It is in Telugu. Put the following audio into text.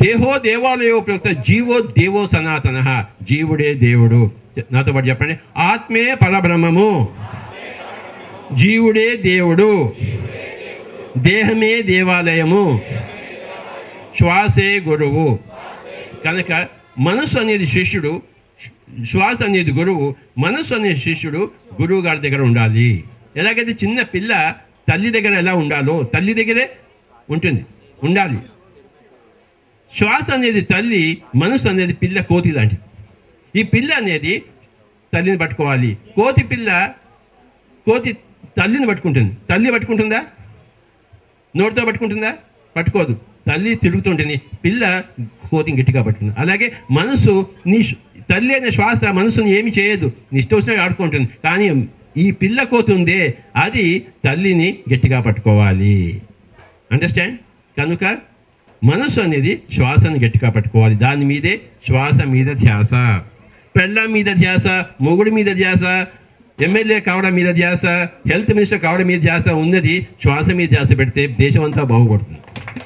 దేహో దేవాలయో ప్రయుక్త జీవో దేవో సనాతన జీవుడే దేవుడు నాతో పాటు చెప్పండి ఆత్మే పరబ్రహ్మము జీవుడే దేవుడు దేహమే దేవాలయము శ్వాసే గురువు కనుక మనసు అనేది శిష్యుడు శ్వాస అనేది గురువు మనసు అనే శిష్యుడు గురువు గారి దగ్గర ఉండాలి ఎలాగైతే చిన్న పిల్ల తల్లి దగ్గర ఎలా ఉండాలో తల్లి దగ్గరే ఉంటుంది ఉండాలి శ్వాస అనేది తల్లి మనసు అనేది పిల్ల కోతి లాంటిది ఈ పిల్ల అనేది తల్లిని పట్టుకోవాలి కోతి పిల్ల కోతి తల్లిని పట్టుకుంటుంది తల్లి పట్టుకుంటుందా నోటితో పట్టుకుంటుందా పట్టుకోదు తల్లి తిరుగుతుంటుంది పిల్ల కోతిని గట్టిగా పట్టుకుంటుంది అలాగే మనసు నీ శ్వ- తల్లి అనే శ్వాస మనసుని ఏమి చేయదు నీ ఇష్టం వచ్చినట్టు ఆడుకుంటుంది కానీ ఈ పిల్ల కోతి ఉందే అది తల్లిని గట్టిగా పట్టుకోవాలి అండర్స్టాండ్ కనుక మనసు అనేది శ్వాసను గట్టిగా పట్టుకోవాలి దాని మీదే శ్వాస మీద ధ్యాస పెళ్ళం మీద ధ్యాస మొగుడు మీద ధ్యాస ఎమ్మెల్యే కావడం మీద ధ్యాస హెల్త్ మినిస్టర్ కావడం మీద ధ్యాస ఉన్నది శ్వాస మీద ధ్యాస పెడితే దేశం అంతా బాగుపడుతుంది